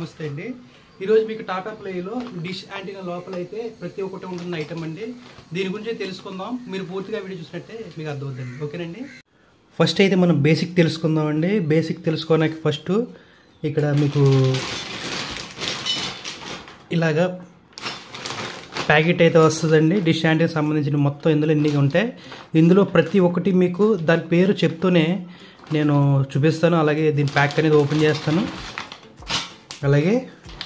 నమస్తే అండి ఈరోజు మీకు టాటా ప్లేలో డిష్ యాంటీనా లోపల అయితే ప్రతి ఒక్కటి ఉంటుంది ఐటమ్ అండి దీని గురించి తెలుసుకుందాం మీరు పూర్తిగా వీడియో చూసినట్టే మీకు అర్థమవుతుంది ఓకేనండి ఫస్ట్ అయితే మనం బేసిక్ తెలుసుకుందాం అండి బేసిక్ తెలుసుకోవడానికి ఫస్ట్ ఇక్కడ మీకు ఇలాగా ప్యాకెట్ అయితే వస్తుందండి డిష్ యాంటీకి సంబంధించిన మొత్తం ఇందులో ఎన్ని ఉంటాయి ఇందులో ప్రతి ఒక్కటి మీకు దాని పేరు చెప్తూనే నేను చూపిస్తాను అలాగే దీని ప్యాక్ అనేది ఓపెన్ చేస్తాను అలాగే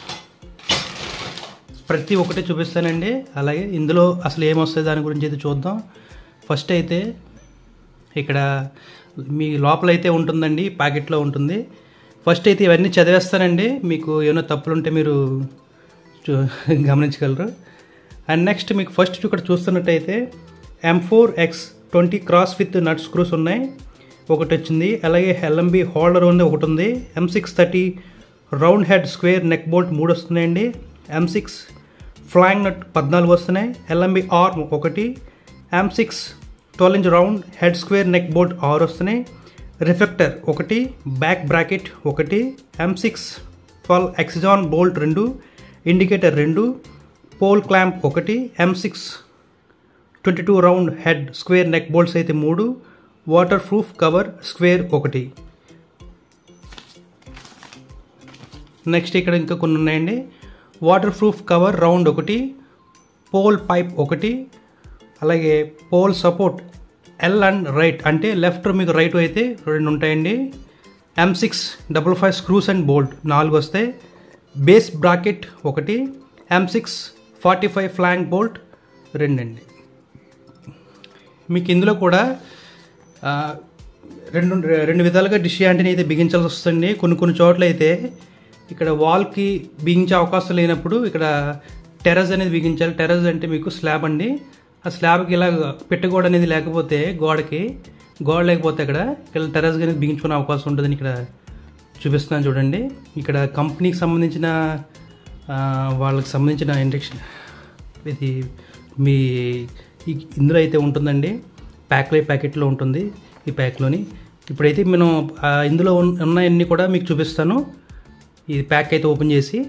ప్రతి ఒక్కటి చూపిస్తానండి అలాగే ఇందులో అసలు ఏమొస్తుంది దాని గురించి అయితే చూద్దాం ఫస్ట్ అయితే ఇక్కడ మీ లోపల అయితే ఉంటుందండి ప్యాకెట్లో ఉంటుంది ఫస్ట్ అయితే ఇవన్నీ చదివేస్తానండి మీకు ఏమైనా తప్పులుంటే మీరు చూ- గమనించగలరు అండ్ నెక్స్ట్ మీకు ఫస్ట్ ఇక్కడ చూస్తున్నట్టయితే M four X twenty cross with nut screws ఉన్నాయి ఒకటి వచ్చింది అలాగే ఎల్ఎంబి హోల్డర్ ఉంది ఒకటి ఉంది M six thirty round head square neck bolt మూడు వస్తున్నాయండి ఎం సిక్స్ ఫ్లాంగ్ నట్ పద్నాలుగు వస్తున్నాయి ఎల్ఎంబి ఆర్మ్ ఒకటి M six twelve inch round head square neck bolt ఆరు వస్తున్నాయి రిఫ్లెక్టర్ ఒకటి బ్యాక్ బ్రాకెట్ ఒకటి M six twelve hexagon bolt రెండు ఇండికేటర్ రెండు పోల్ క్లాంప్ ఒకటి M six twenty two round head square neck bolts అయితే మూడు వాటర్ ప్రూఫ్ కవర్ స్క్వేర్ ఒకటి నెక్స్ట్ ఇక్కడ ఇంకా కొన్ని ఉన్నాయండి వాటర్ ప్రూఫ్ కవర్ రౌండ్ ఒకటి పోల్ పైప్ ఒకటి అలాగే pole support L and right అంటే లెఫ్ట్ మీకు రైట్ అయితే రెండు ఉంటాయండి M six double five screws and bolt నాలుగు వస్తాయి బేస్ బ్రాకెట్ ఒకటి M six forty five flange bolt రెండండి మీకు ఇందులో కూడా ఆ, రెండు రెండు విధాలుగా డిష్ యాంటీని అయితే బిగించాల్సి వస్తుంది కొన్ని కొన్ని చోట్ల అయితే ఇక్కడ వాల్కి బిగించే అవకాశం లేనప్పుడు ఇక్కడ టెర్రస్ అనేది బిగించాలి టెర్రస్ అంటే మీకు స్లాబ్ అండి ఆ స్లాబ్కి ఇలా పెట్టగోడ అనేది లేకపోతే గోడకి గోడ లేకపోతే ఇక్కడ ఇక్కడ టెర్రస్ అనేది బిగించుకునే అవకాశం ఉంటుందని ఇక్కడ చూపిస్తున్నాను చూడండి ఇక్కడ కంపెనీకి సంబంధించిన ఆ, వాళ్ళకి సంబంధించిన ఇండక్షన్ ఇది మీ ఈ- ఇందులో అయితే ఉంటుందండి ప్యాక్లే ప్యాకెట్లో ఉంటుంది ఈ ప్యాక్లోని ఇప్పుడైతే నేను ఆ, ఇందులో ఉన్న- ఉన్నాయన్నీ కూడా మీకు చూపిస్తాను ఈ ప్యాక్ అయితే ఓపెన్ చేసి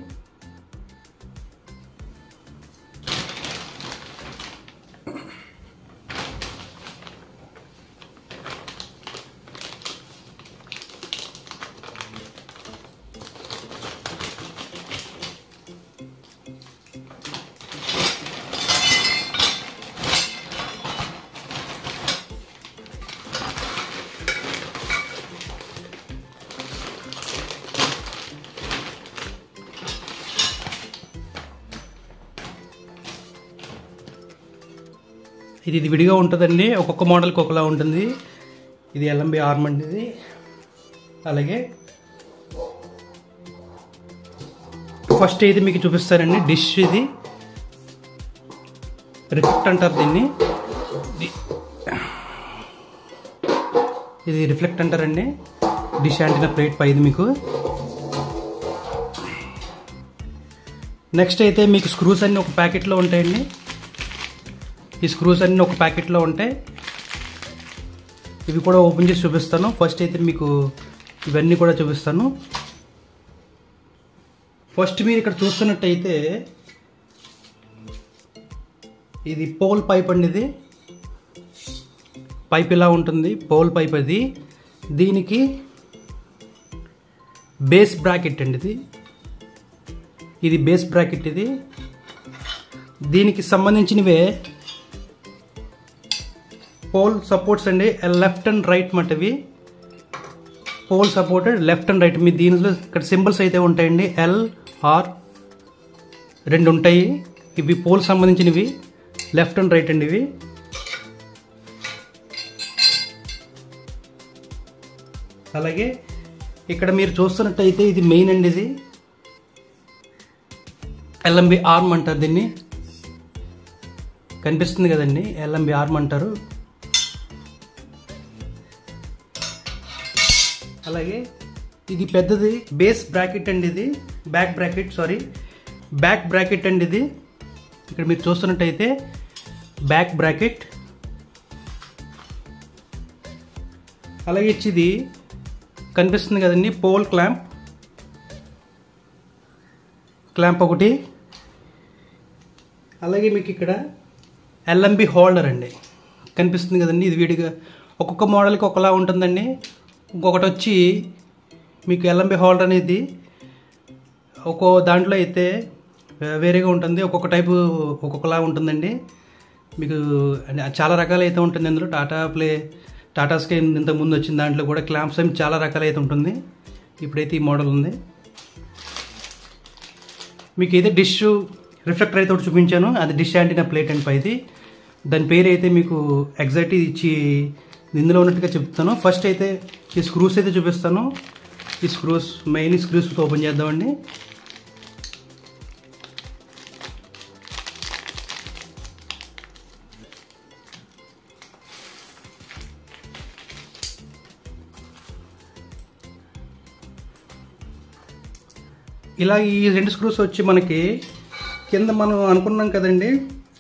ఇది ఇది విడిగా ఉంటుందండి ఒక్కొక్క మోడల్కి ఒకలా ఉంటుంది ఇది ఎల్ఎంబి ఆర్మ్ అండి ఇది అలాగే ఫస్ట్ ఇది మీకు చూపిస్తారండి డిష్ ఇది రిఫ్లెక్ట్ అంటారు దీన్ని ఇది- ఇది రిఫ్లెక్ట్ అంటారండి డిష్ యాంటీనా ప్లేట్ పైది మీకు నెక్స్ట్ అయితే మీకు స్క్రూస్ అన్ని ఒక ప్యాకెట్లో ఉంటాయండి ఈ స్క్రూస్ అన్ని ఒక ప్యాకెట్లో ఉంటాయి ఇవి కూడా ఓపెన్ చేసి చూపిస్తాను ఫస్ట్ అయితే మీకు ఇవన్నీ కూడా చూపిస్తాను ఫస్ట్ మీరు ఇక్కడ చూస్తున్నట్టయితే ఇది పోల్ పైప్ అండి ఇది పైప్ ఇలా ఉంటుంది పోల్ పైప్ అది దీనికి బేస్ బ్రాకెట్ అండి ఇది ఇది బేస్ బ్రాకెట్ ఇది దీనికి సంబంధించినవే పోల్ సపోర్ట్స్ అండి లెఫ్ట్ అండ్ రైట్ మటవి pole supported left and right మీ దీనిలో ఇక్కడ సింబల్స్ అయితే ఉంటాయండి ఎల్ ఆర్ రెండు ఉంటాయి ఇవి పోల్ సంబంధించినవి లెఫ్ట్ అండ్ రైట్ అండి ఇవి అలాగే ఇక్కడ మీరు చూస్తున్నట్టయితే ఇది మెయిన్ అండి ఇది ఎల్ఎంబి ఆర్మ్ అంటారు దీన్ని కనిపిస్తుంది కదండి ఎల్ఎంబి ఆర్మ్ అంటారు అలాగే ఇది పెద్దది బేస్ బ్రాకెట్ అండి ఇది back bracket sorry back bracket అండి ఇది ఇక్కడ మీరు చూస్తున్నట్టయితే బ్యాక్ బ్రాకెట్ అలాగే ఇచ్చి ఇది కనిపిస్తుంది కదండి పోల్ క్లాంప్ క్లాంప్ ఒకటి అలాగే మీకు ఇక్కడ ఎల్ఎంబి హోల్డర్ అండి కనిపిస్తుంది కదండి ఇది విడిగా ఒక్కొక్క మోడల్కి ఒకలా ఉంటుందండి ఇంకొకటి వచ్చి మీకు ఎల్ఎంబి హోల్డర్ అనేది ఒక్కో దాంట్లో అయితే వేరేగా ఉంటుంది ఒక్కొక్క టైపు ఒక్కొక్కలా ఉంటుందండి మీకు అంటే చాలా రకాలు అయితే ఉంటుంది అందులో టాటా ప్లే టాటా స్కై ఇంత ముందు వచ్చిన దాంట్లో కూడా క్లాంప్స్ ఏమి చాలా రకాలు అయితే ఉంటుంది ఇప్పుడైతే ఈ మోడల్ ఉంది మీకు ఏదో డిష్ రిఫ్లెక్టర్ అయితే ఒకటి చూపించాను అది డిష్ యాంటీనా ప్లేట్ అండ్ పైది దాని పేరు అయితే మీకు ఎగ్జాక్ట్ ఇచ్చి ఇందులో ఉన్నట్టుగా చెప్తాను ఫస్ట్ అయితే ఈ స్క్రూస్ అయితే చూపిస్తాను ఈ స్క్రూస్ మెయిన్ స్క్రూస్ ఓపెన్ చేద్దామండి ఇలా ఈ రెండు స్క్రూస్ వచ్చి మనకి కింద మనం అనుకున్నాం కదండి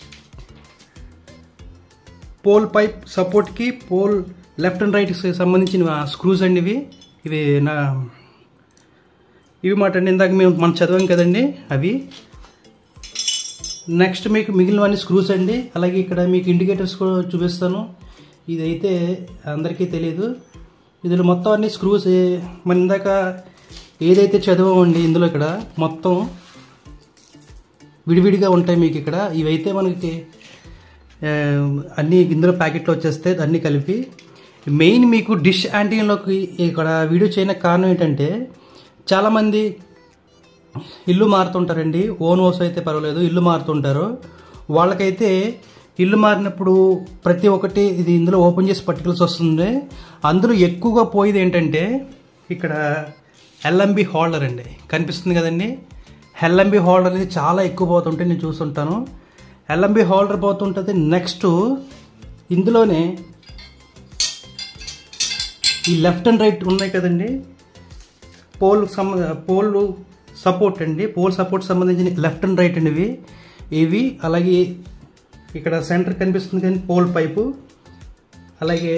పోల్ పైప్ సపోర్ట్కి పోల్ లెఫ్ట్ అండ్ రైట్ సంబంధించిన స్క్రూస్ అండి ఇవి ఇవి నా ఇవి మాట అండి ఇందాక మేము మనం చదివాం కదండి అవి నెక్స్ట్ మీకు మిగిలినవన్నీ స్క్రూస్ అండి అలాగే ఇక్కడ మీకు ఇండికేటర్స్ కూడా చూపిస్తాను ఇదైతే అందరికీ తెలియదు ఇందులో మొత్తం అన్ని స్క్రూస్ మన ఇందాక ఏదైతే చదివామండి ఇందులో ఇక్కడ మొత్తం విడివిడిగా ఉంటాయి మీకు ఇక్కడ ఇవైతే మనకి ఆ, అన్ని ఇందులో ప్యాకెట్లో వచ్చేస్తే అన్నీ కలిపి మెయిన్ మీకు డిష్ యాంటీన్లోకి ఇక్కడ వీడియో చేయడానికి కారణం ఏంటంటే చాలామంది ఇల్లు మారుతుంటారండి ఓన్ హౌస్ అయితే పర్వాలేదు ఇల్లు మారుతుంటారు వాళ్ళకైతే ఇల్లు మారినప్పుడు ప్రతి ఒక్కటి ఇది ఇందులో ఓపెన్ చేసి పర్టికులర్స్ వస్తుంది అందులో ఎక్కువగా పోయేది ఏంటంటే ఇక్కడ ఎల్ఎంబి హోల్డర్ అండి కనిపిస్తుంది కదండి ఎల్ఎంబి హోల్డర్ అనేది చాలా ఎక్కువ పోతుంటే నేను చూస్తుంటాను ఎల్ఎంబి హోల్డర్ పోతుంటుంది నెక్స్ట్ ఇందులోనే ఈ లెఫ్ట్ అండ్ రైట్ ఉన్నాయి కదండి పోల్ సమ పోల్ సపోర్ట్ అండి పోల్ సపోర్ట్ సంబంధించిన లెఫ్ట్ అండ్ రైట్ అండి ఇవి ఇవి అలాగే ఇక్కడ సెంటర్ కనిపిస్తుంది కానీ పోల్ పైపు అలాగే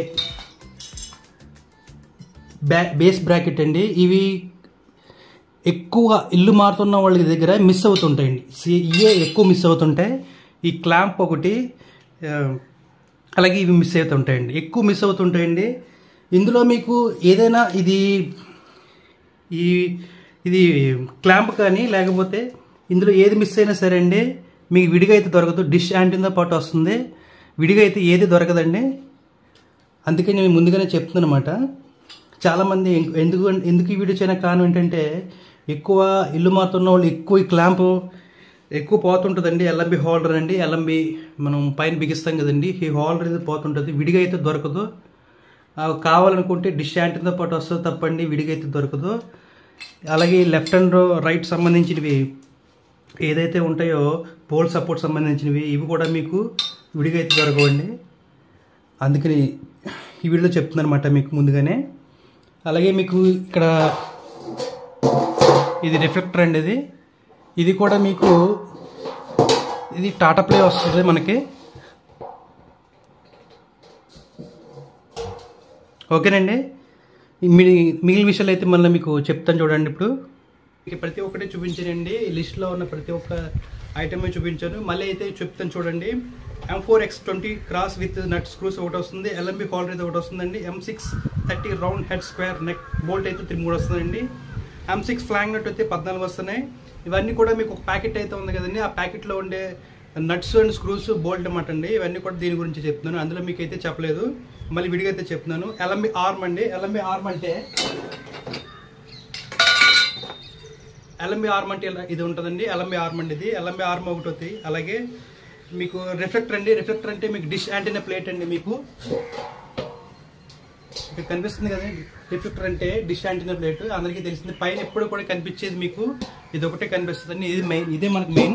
బ్యా బేస్ బ్రాకెట్ అండి ఇవి ఎక్కువ ఇల్లు మారుతున్న వాళ్ళ దగ్గర మిస్ అవుతుంటాయండి సి- ఇవే ఎక్కువ మిస్ అవుతుంటాయి ఈ క్లాంప్ ఒకటి ఆ, అలాగే ఇవి మిస్ అవుతుంటాయండి ఎక్కువ మిస్ అవుతుంటాయండి ఇందులో మీకు ఏదైనా ఇది ఈ ఇది క్లాంప్ కానీ లేకపోతే ఇందులో ఏది మిస్ అయినా సరే అండి మీకు విడిగా అయితే దొరకదు డిష్ యాంటీన్తో పాటు వస్తుంది విడిగా అయితే ఏది దొరకదండి అందుకే నేను ముందుగానే చెప్తున్నాను అనమాట చాలామంది ఎం- ఎందుకు ఎందుకు ఈ వీడియో చేయడానికి కారణం ఏంటంటే ఎక్కువ ఇల్లు మారుతున్న వాళ్ళు ఎక్కువ ఈ క్లాంప్ ఎక్కువ పోతుంటుందండి ఎల్ఎంబి హోల్డర్ అండి ఎల్ఎంబి మనం పైన బిగిస్తాం కదండి ఈ హోల్డర్ ఇది పోతుంటుంది విడిగా అయితే దొరకదు ఆ, కావాలనుకుంటే డిష్ యాంటీన్తో పాటు వస్తుంది తప్పండి విడిగా అయితే దొరకదు అలాగే లెఫ్ట్ అండ్ రైట్ సంబంధించినవి ఏదైతే ఉంటాయో పోల్ సపోర్ట్ సంబంధించినవి ఇవి కూడా మీకు విడిగా అయితే దొరకవండి అందుకని ఈ వీడియోలో చెప్తున్నాను అనమాట మీకు ముందుగానే అలాగే మీకు ఇక్కడ ఇది రిఫ్లెక్టర్ అండి ఇది ఇది కూడా మీకు ఇది టాటా ప్లే వస్తుంది మనకి ఓకేనండి మిగి మిగిలిన విషయాలు అయితే మళ్ళీ మీకు చెప్తాను చూడండి ఇప్పుడు ఇక ప్రతి ఒక్కటి చూపించానండి లిస్ట్లో ఉన్న ప్రతి ఒక్క ఐటమ్ చూపించాను మళ్ళీ అయితే చెప్తాను చూడండి M four X twenty cross with nut screws ఒకటి వస్తుంది ఎల్ఎంబి హోల్డర్ అయితే ఒకటి వస్తుందండి M six thirty round head square neck bolt అయితే త్రీ మూడు వస్తుందండి ఎం సిక్స్ ఫ్లాంగ్ నట్ అయితే పద్నాలుగు వస్తున్నాయి ఇవన్నీ కూడా మీకు ఒక ప్యాకెట్ అయితే ఉంది కదండి ఆ ప్యాకెట్లో ఉండే నట్స్ అండ్ స్క్రూస్ బోల్ట్ అన్నమాట అండి ఇవన్నీ కూడా దీని గురించి చెప్తున్నాను అందులో మీకు అయితే చెప్పలేదు మళ్ళీ విడిగా అయితే చెప్తున్నాను ఎల్ఎంబి ఆర్మ్ అండి ఎల్ఎంబి ఆర్మ్ అంటే ఎల్ఎంబి ఆర్మ్ అంటే ఇలా ఇది ఉంటుందండి ఎల్ఎంబి ఆర్మ్ అండి ఇది ఎల్ఎంబి ఆర్మ్ ఒకటి అవుతాయి అలాగే మీకు రిఫ్లెక్టర్ అండి రిఫ్లెక్టర్ అంటే మీకు డిష్ యాంటీనా ప్లేట్ అండి మీకు ఇక్కడ కనిపిస్తుంది కదండి రిఫ్లెక్టర్ అంటే డిష్ యాంటీనా ప్లేట్ అందరికీ తెలిసింది పైన ఎప్పుడు కూడా కనిపించేది మీకు ఇది ఒకటే కనిపిస్తుంది ఇది మెయిన్ ఇదే మనకు మెయిన్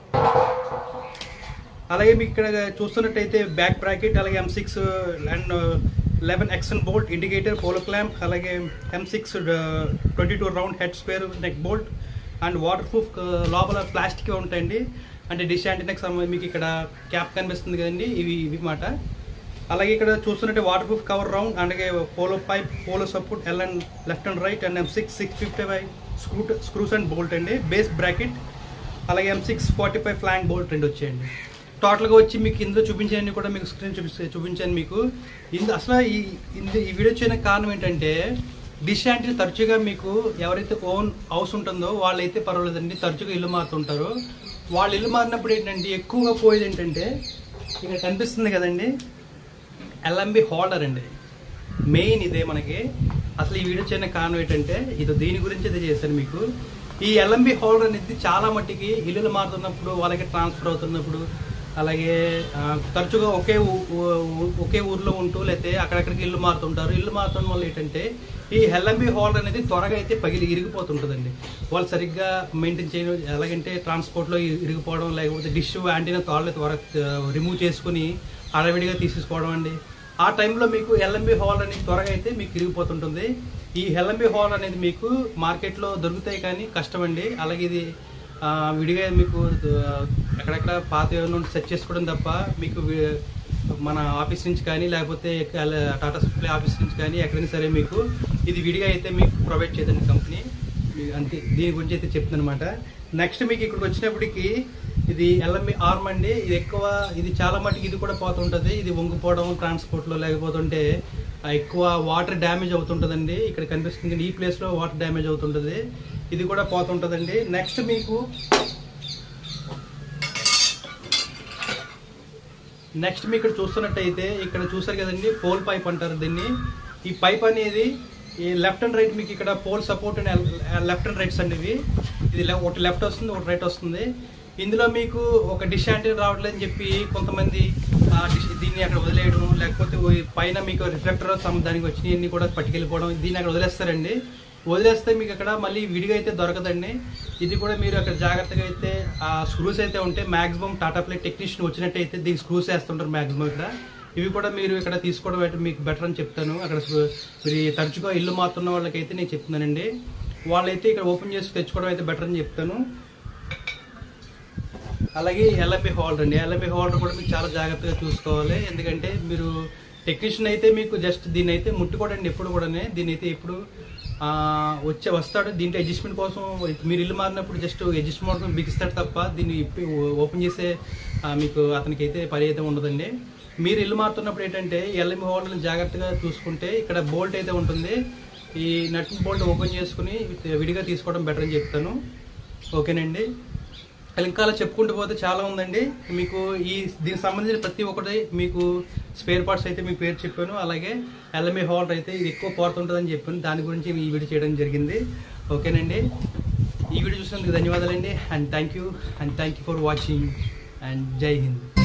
అలాగే మీకు ఇక్కడ చూస్తున్నట్టయితే బ్యాక్ బ్రాకెట్ అలాగే M six and eleven hexagon bolt indicator pole clamp అలాగే M six twenty two round head square neck bolt and waterproof లోపల ప్లాస్టిక్ ఉంటాయండి అంటే డిష్ యాంటీనాకి సంబంధించి మీకు ఇక్కడ క్యాప్ కనిపిస్తుంది కదండి ఇవి ఇవి మాట అలాగే ఇక్కడ చూస్తున్నట్టే వాటర్ ప్రూఫ్ కవర్ రౌండ్ అలాగే pole pipe pole support L and left and right and M six six fifty five screw screws and bolt అండి బేస్ బ్రాకెట్ అలాగే M six forty five flange bolt రెండు వచ్చాయండి టోటల్గా వచ్చి మీకు ఇందులో చూపించాను కూడా మీకు స్క్రీన్ చూపిస్తే చూపించాను మీకు ఇందు అసలు ఈ ఇందు- ఈ వీడియో చేయడానికి కారణం ఏంటంటే డిష్ యాంటీని తరచుగా మీకు ఎవరైతే ఓన్ హౌస్ ఉంటుందో వాళ్ళైతే పర్వాలేదండి తరచుగా ఇల్లు మారుతుంటారు వాళ్ళు ఇల్లు మారినప్పుడు ఏంటంటే ఎక్కువగా పోయేది ఏంటంటే ఇక్కడ కనిపిస్తుంది కదండి ఎల్ఎంబి హోల్డర్ అండి మెయిన్ ఇదే మనకి అసలు ఈ వీడియో చేయడానికి కారణం ఏంటంటే ఇది దీని గురించి అయితే చేశాను మీకు ఈ ఎల్ఎంబి హోల్డర్ అనేది చాలా మట్టికి ఇల్లులు మారుతున్నప్పుడు వాళ్ళకి ట్రాన్స్ఫర్ అవుతున్నప్పుడు అలాగే ఆ, తరచుగా ఒకే ఊ- ఊ- ఒకే ఊర్లో ఉంటూ లేకపోతే అక్కడక్కడికి ఇల్లు మారుతుంటారు ఇల్లు మారుతున్న వల్ల ఏంటంటే ఈ ఎల్ఎంబి హోల్డర్ అనేది త్వరగా అయితే పగిలి ఇరిగిపోతుంటుందండి వాళ్ళు సరిగ్గా మెయింటైన్ చేయడం ఎలాగంటే ట్రాన్స్పోర్ట్లో ఇరిగిపోవడం లేకపోతే డిష్ యాంటీనా తాళ్ళు త్వర రిమూవ్ చేసుకుని అడవిడిగా తీసేసుకోవడం అండి ఆ టైంలో మీకు ఎల్ఎంబి హాల్ అనేది త్వరగా అయితే మీకు ఇరిగిపోతుంటుంది ఈ ఎల్ఎంబి హాల్ అనేది మీకు మార్కెట్లో దొరుకుతాయి కానీ కష్టం అండి అలాగే ఇది ఆ, విడిగా మీకు ఆ, ఎక్కడెక్కడ పాత ఏమైనా ఉంటే సెట్ చేసుకోవడం తప్ప మీకు వి- మన ఆఫీస్ నుంచి కానీ లేకపోతే ఎక్క- టాటా సప్లై ఆఫీస్ నుంచి కానీ ఎక్కడైనా సరే మీకు ఇది విడిగా అయితే మీకు ప్రొవైడ్ చేయదండి కంపెనీ మీ- అంతే దీని గురించి అయితే చెప్తుంది అనమాట నెక్స్ట్ మీకు ఇక్కడికి వచ్చినప్పటికి ఇది ఎల్ఎంఈ ఆర్మ్ అండి ఇది ఎక్కువ ఇది చాలా మటుకు ఇది కూడా పోతుంటుంది ఇది వంగిపోవడం ట్రాన్స్పోర్ట్లో లేకపోతుంటే ఆ, ఎక్కువ వాటర్ డ్యామేజ్ అవుతుంటుందండి ఇక్కడ కనిపిస్తుంది ఈ ప్లేస్లో వాటర్ డ్యామేజ్ అవుతుంటుంది ఇది కూడా పోతుంటుందండి నెక్స్ట్ మీకు నెక్స్ట్ మీకు ఇక్కడ చూస్తున్నట్టయితే ఇక్కడ చూసారు కదండి పోల్ పైప్ అంటారు దీన్ని ఈ పైప్ అనేది ఈ లెఫ్ట్ అండ్ రైట్ మీకు ఇక్కడ pole support and left and rights అండి ఇవి ఇది లె- ఒకటి లెఫ్ట్ వస్తుంది ఒకటి రైట్ వస్తుంది ఇందులో మీకు ఒక డిష్ యాంటీ రావట్లేదని చెప్పి కొంతమంది ఆ డిష్ దీన్ని అక్కడ వదిలేయడం లేకపోతే ఓ- పైన మీకు రిఫ్లెక్టర్ సమ్ దానికి వచ్చినవన్నీ కూడా పట్టుకెళ్ళిపోవడం దీన్ని అక్కడ వదిలేస్తారండి వదిలేస్తే మీకు అక్కడ మళ్ళీ విడిగా అయితే దొరకదండి ఇది కూడా మీరు అక్కడ జాగ్రత్తగా అయితే ఆ స్క్రూస్ అయితే ఉంటే మాక్సిమం టాటా ప్లే టెక్నీషియన్ వచ్చినట్టయితే దీనికి స్క్రూస్ వేస్తుంటారు మాక్సిమం ఇక్కడ ఇవి కూడా మీరు ఇక్కడ తీసుకోవడం అయితే మీకు బెటర్ అని చెప్తాను అక్కడ స్క్రూ- మీరు ఈ తరచుగా ఇల్లు మారుతున్న వాళ్ళకైతే నేను చెప్తున్నానండి వాళ్ళైతే ఇక్కడ ఓపెన్ చేసి తెచ్చుకోవడం అయితే బెటర్ అని చెప్తాను అలాగే ఎల్ఎంబి హోల్డర్ అండి ఎల్ఎంబి హోల్డర్ కూడా మీకు చాలా జాగ్రత్తగా చూసుకోవాలి ఎందుకంటే మీరు టెక్నీషియన్ అయితే మీకు జస్ట్ దీన్ని అయితే ముట్టుకోడండి ఎప్పుడు కూడా దీన్ని అయితే ఎప్పుడు ఆ, వచ్చే వస్తాడు దీంట్లో అడ్జస్ట్మెంట్ కోసం మీరు ఇల్లు మారినప్పుడు జస్ట్ అడ్జస్ట్మెంట్ కోసం బిగిస్తాడు తప్ప దీన్ని ఇప్పి ఓపెన్ చేసే ఆ, మీకు అతనికి అయితే పని అయితే ఉండదండి మీరు ఇల్లు మారుతున్నప్పుడు ఏంటంటే ఎల్ఎంబి హోల్డర్ని జాగ్రత్తగా చూసుకుంటే ఇక్కడ బోల్ట్ అయితే ఉంటుంది ఈ నట్ బోల్ట్ ఓపెన్ చేసుకుని విడిగా తీసుకోవడం బెటర్ అని చెప్తాను ఓకేనండి ఇంకా అలా చెప్పుకుంటూ పోతే చాలా ఉందండి మీకు ఈ దీనికి సంబంధించిన ప్రతి ఒక్కటి మీకు స్పేర్ పార్ట్స్ అయితే మీకు పేరు చెప్పాను అలాగే ఎల్ఎంఏ హోల్డర్ అయితే ఇది ఎక్కువ పోతుంటుందని చెప్పాను దాని గురించి ఈ వీడియో చేయడం జరిగింది ఓకేనండి ఈ వీడియో చూసినందుకు ధన్యవాదాలండి and thank you and thank you for watching and జై హింద్